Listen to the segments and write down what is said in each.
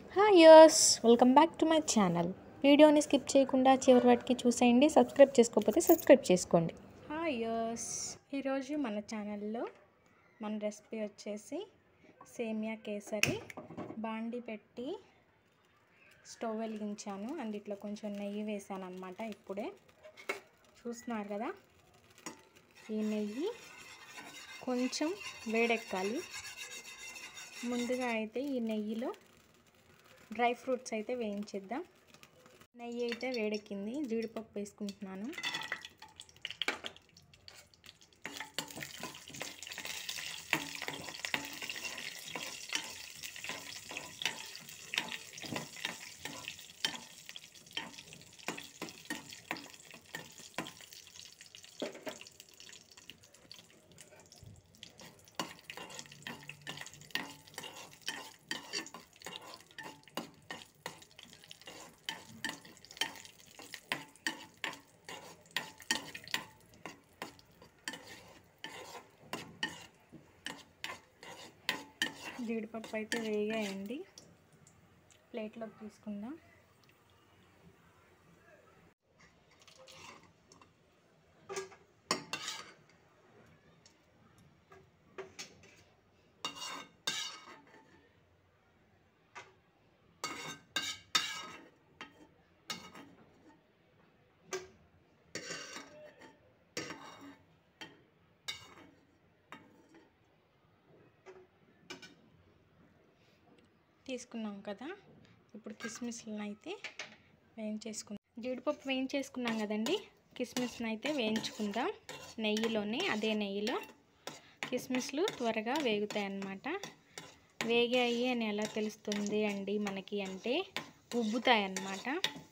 hi యర్స్ welcome back to my channel వీడియోని skip చేయకుండా చివరి వాటికి చూసేయండి సబ్స్క్రైబ్ చేసుకోకపోతే సబ్స్క్రైబ్ చేసుకోండి హాయ్ యర్స్ ఈరోజు మన ఛానల్లో మన రెసిపీ వచ్చేసి సేమియా కేసరి బాండి పెట్టి స్టవ్ వెలిగించాను అండ్ ఇట్లా కొంచెం నెయ్యి వేసాను అనమాట ఇప్పుడే చూస్తున్నారు కదా ఈ నెయ్యి కొంచెం వేడెక్కాలి ముందుగా అయితే ఈ నెయ్యిలో డ్రై ఫ్రూట్స్ అయితే వేయించేద్దాం నెయ్యి అయితే వేడెక్కింది జీడిపప్పు వేసుకుంటున్నాను జీడిపప్పు అయితే వేగాయండి ప్లేట్లోకి తీసుకుందాం తీసుకున్నాం కదా ఇప్పుడు కిస్మిస్లను అయితే వేయించేసుకుందాం జీడిపప్పు వేయించేసుకున్నాం కదండి కిస్మిస్ని అయితే వేయించుకుందాం నెయ్యిలోనే అదే నెయ్యిలో కిస్మిస్లు త్వరగా వేగుతాయి అన్నమాట వేగాయి అని ఎలా తెలుస్తుంది అండి మనకి అంటే ఉబ్బుతాయి అన్నమాట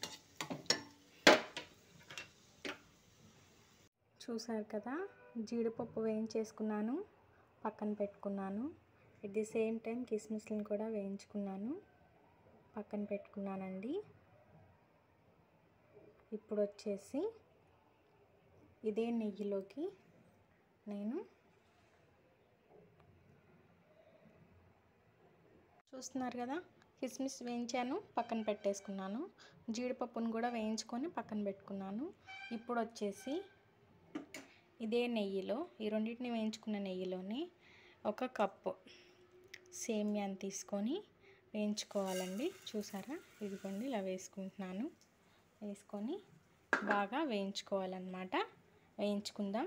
చూసారు కదా జీడిపప్పు వేయించేసుకున్నాను పక్కన పెట్టుకున్నాను ఎట్ ది సేమ్ టైం కిస్మిస్లను కూడా వేయించుకున్నాను పక్కన పెట్టుకున్నానండి ఇప్పుడు వచ్చేసి ఇదే నెయ్యిలోకి నేను చూస్తున్నారు కదా కిస్మిస్ వేయించాను పక్కన పెట్టేసుకున్నాను జీడిపప్పును కూడా వేయించుకొని పక్కన పెట్టుకున్నాను ఇప్పుడు వచ్చేసి ఇదే నెయ్యిలో ఈ రెండింటిని వేయించుకున్న నెయ్యిలోని ఒక కప్పు సేమియాని తీసుకొని వేయించుకోవాలండి చూసారా ఇదిగోండి ఇలా వేసుకుంటున్నాను వేసుకొని బాగా వేయించుకోవాలన్నమాట వేయించుకుందాం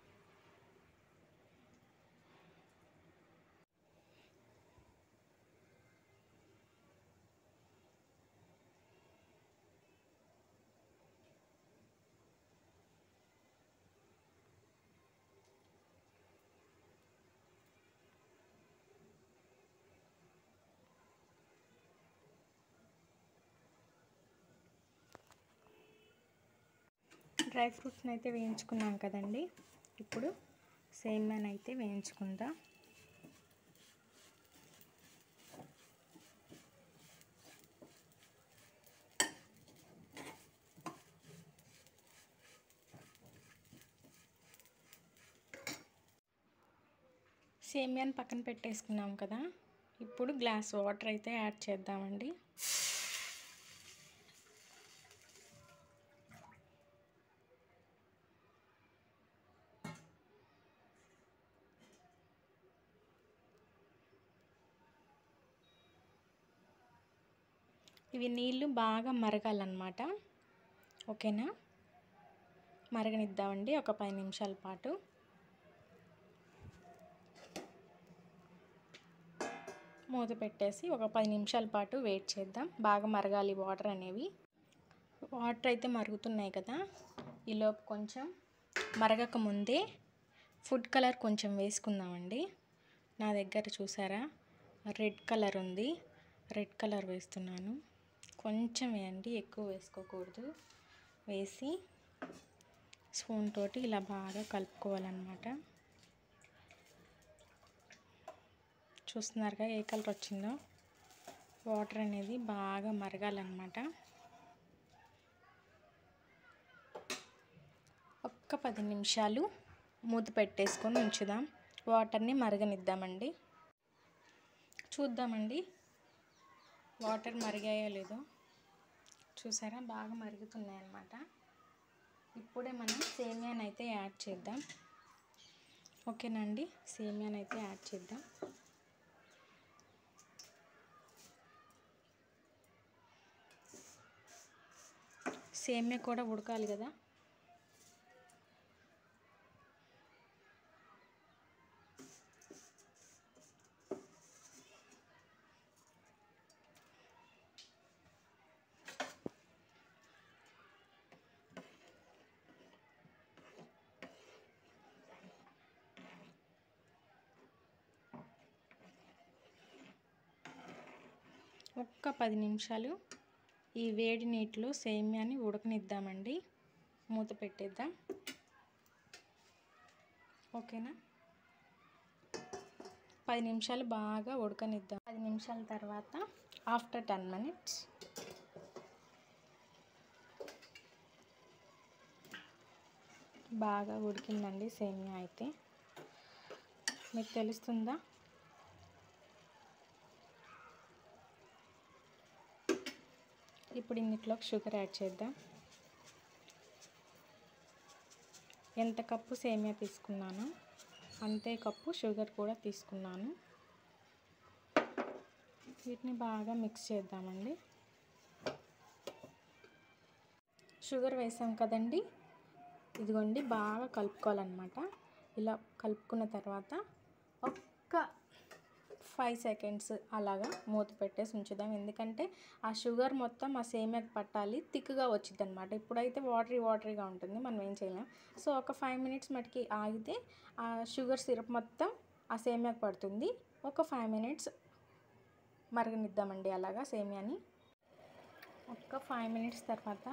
డ్రై ఫ్రూట్స్ని అయితే వేయించుకున్నాం కదండి ఇప్పుడు సేమియాని అయితే వేయించుకుందాం సేమియాని పక్కన పెట్టేసుకున్నాం కదా ఇప్పుడు గ్లాస్ వాటర్ అయితే యాడ్ చేద్దామండి ఇవి నీళ్ళు బాగా మరగాలన్నమాట ఓకేనా మరగనిద్దామండి ఒక పది నిమిషాల పాటు మూత పెట్టేసి ఒక పది నిమిషాల పాటు వెయిట్ చేద్దాం బాగా మరగాలి వాటర్ అనేవి వాటర్ అయితే మరుగుతున్నాయి కదా ఈలోపు కొంచెం మరగక ముందే ఫుడ్ కలర్ కొంచెం వేసుకుందామండి నా దగ్గర చూసారా రెడ్ కలర్ ఉంది రెడ్ కలర్ వేస్తున్నాను కొంచెం వేయండి ఎక్కువ వేసుకోకూడదు వేసి స్పూన్ తోటి ఇలా బాగా కలుపుకోవాలన్నమాట చూస్తున్నారుగా ఏ కలర్ వచ్చిందో వాటర్ అనేది బాగా మరగాలన్నమాట ఒక్క పది నిమిషాలు మూత పెట్టేసుకొని ఉంచుదాం వాటర్ని మరగనిద్దామండి చూద్దామండి వాటర్ మరిగాయో లేదో చూసారా బాగా మరుగుతున్నాయి అన్నమాట ఇప్పుడే మనం సేమియాని అయితే యాడ్ చేద్దాం ఓకేనండి సేమియాని అయితే యాడ్ చేద్దాం సేమియా కూడా ఉడకాలి కదా ఒక్క పది నిమిషాలు ఈ వేడి నీటిలో సేమ్యాని ఉడకనిద్దామండి మూత పెట్టేద్దాం ఓకేనా పది నిమిషాలు బాగా ఉడకనిద్దాం పది నిమిషాల తర్వాత ఆఫ్టర్ టెన్ మినిట్స్ బాగా ఉడికిందండి సేమియా అయితే మీకు తెలుస్తుందా ఇప్పుడు ఇందులోకి షుగర్ యాడ్ చేద్దాం ఎంత కప్పు సేమియా తీసుకున్నాను అంతే కప్పు షుగర్ కూడా తీసుకున్నాను వీటిని బాగా మిక్స్ చేద్దామండి షుగర్ వేసాం కదండి ఇదిగోండి బాగా కలుపుకోవాలన్నమాట ఇలా కలుపుకున్న తర్వాత ఒక్క ఫైవ్ సెకండ్స్ అలాగా మూత పెట్టేసి ఉంచుదాం ఎందుకంటే ఆ షుగర్ మొత్తం ఆ సేమియాకి పట్టాలి థిక్గా వచ్చింది అనమాట ఇప్పుడైతే వాటరీ వాటరీగా ఉంటుంది మనం ఏం చేయలేం సో ఒక ఫైవ్ మినిట్స్ మటుకి ఆగితే ఆ షుగర్ సిరప్ మొత్తం ఆ సేమియాకి పడుతుంది ఒక ఫైవ్ మినిట్స్ మరగనిద్దామండి అలాగా సేమియాని ఒక ఫైవ్ మినిట్స్ తర్వాత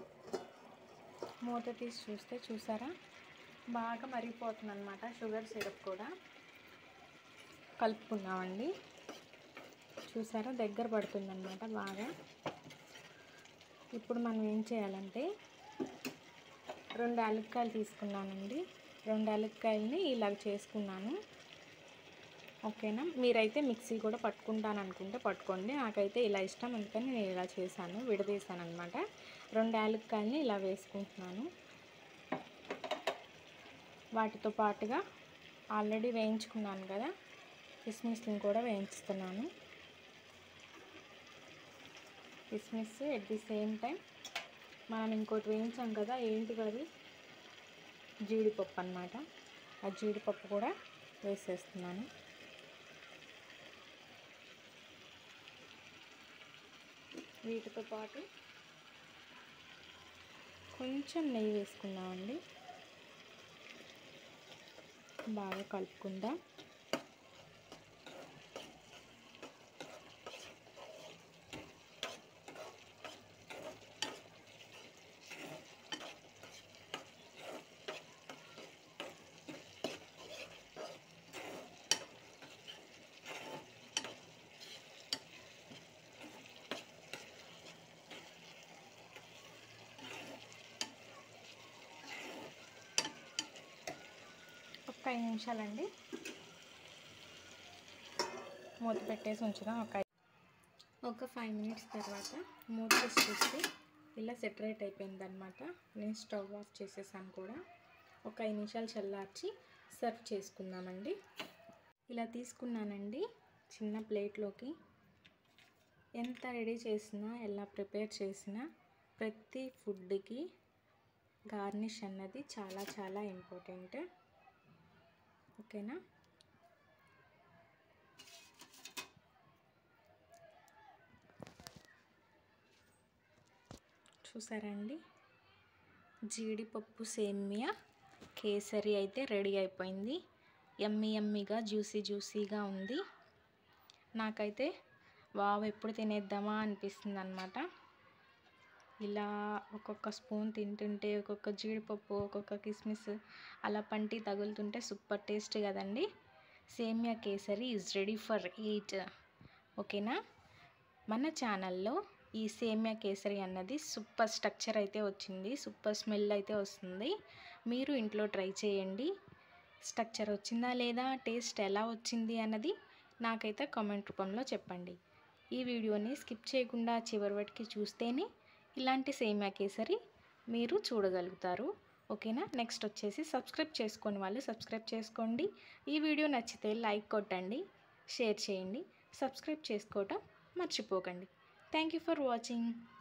మూత తీసి చూస్తే చూసారా బాగా మరిగిపోతుంది అనమాట షుగర్ సిరప్ కూడా కలుపుకున్నామండి చూసారా దగ్గర పడుతుందన్నమాట బాగా ఇప్పుడు మనం ఏం చేయాలంటే రెండు యాలక్కాయలు తీసుకున్నానండి రెండు యాలక్కాయలని ఇలాగ చేసుకున్నాను ఓకేనా మీరైతే మిక్సీ కూడా పట్టుకుంటాను అనుకుంటే పట్టుకోండి నాకైతే ఇలా ఇష్టం అందుకని నేను ఇలా చేశాను విడదీశాను అనమాట రెండు యాలక్కాయలని ఇలా వేసుకుంటున్నాను వాటితో పాటుగా ఆల్రెడీ వేయించుకున్నాను కదా కిస్మిస్ని కూడా వేయించుతున్నాను కిస్మిస్ ఎట్ ది సేమ్ టైం మనం ఇంకోటి వేయించాం కదా ఏంటిది అది జీడిపప్పు అనమాట ఆ జీడిపప్పు కూడా వేసేస్తున్నాను వీటితో పాటు కొంచెం నెయ్యి వేసుకుందామండి బాగా కలుపుకుందాం ఒక ఐదు నిమిషాలండి మూత పెట్టేసి ఉంచుదాం ఒక ఒక ఫైవ్ మినిట్స్ తర్వాత మూత తీసి చూస్తే ఇలా సెటరేట్ అయిపోయిందనమాట నేను స్టవ్ ఆఫ్ చేసేసాను కూడా ఒక ఐదు నిమిషాలు చల్లార్చి సర్వ్ చేసుకుందామండి ఇలా తీసుకున్నానండి చిన్న ప్లేట్లోకి ఎంత రెడీ చేసినా ఎలా ప్రిపేర్ చేసినా ప్రతి ఫుడ్కి గార్నిష్ అన్నది చాలా చాలా ఇంపార్టెంట్ ఓకేనా చూసారండి జీడిపప్పు సేమియా కేసరి అయితే రెడీ అయిపోయింది ఎమ్మి ఎమ్మిగా జ్యూసీ జ్యూసీగా ఉంది నాకైతే వావ్ ఎప్పుడు తినేద్దామా అనిపిస్తుంది అనమాట ఇలా ఒక్కొక్క స్పూన్ తింటుంటే ఒక్కొక్క జీడిపప్పు ఒక్కొక్క కిస్మిస్ అలా పంటి తగులుతుంటే సూపర్ టేస్ట్ కదండి semiya kesari is ready for eat ఓకేనా మన ఛానల్లో ఈ సేమియా కేసరి అన్నది సూపర్ స్ట్రక్చర్ అయితే వచ్చింది సూపర్ స్మెల్ అయితే వస్తుంది మీరు ఇంట్లో ట్రై చేయండి స్ట్రక్చర్ వచ్చిందా లేదా టేస్ట్ ఎలా వచ్చింది అన్నది నాకైతే కామెంట్ రూపంలో చెప్పండి ఈ వీడియోని స్కిప్ చేయకుండా చివరి వరకు చూస్తేనే ఇలాంటి సేమియా కేసరి మీరు చూడగలుగుతారు ఓకేనా నెక్స్ట్ వచ్చేసి సబ్స్క్రైబ్ చేసుకొని వాళ్ళు సబ్స్క్రైబ్ చేసుకోండి ఈ వీడియో నచ్చితే లైక్ కొట్టండి షేర్ చేయండి సబ్స్క్రైబ్ చేసుకోవటం మర్చిపోకండి థ్యాంక్ యూ ఫర్ వాచింగ్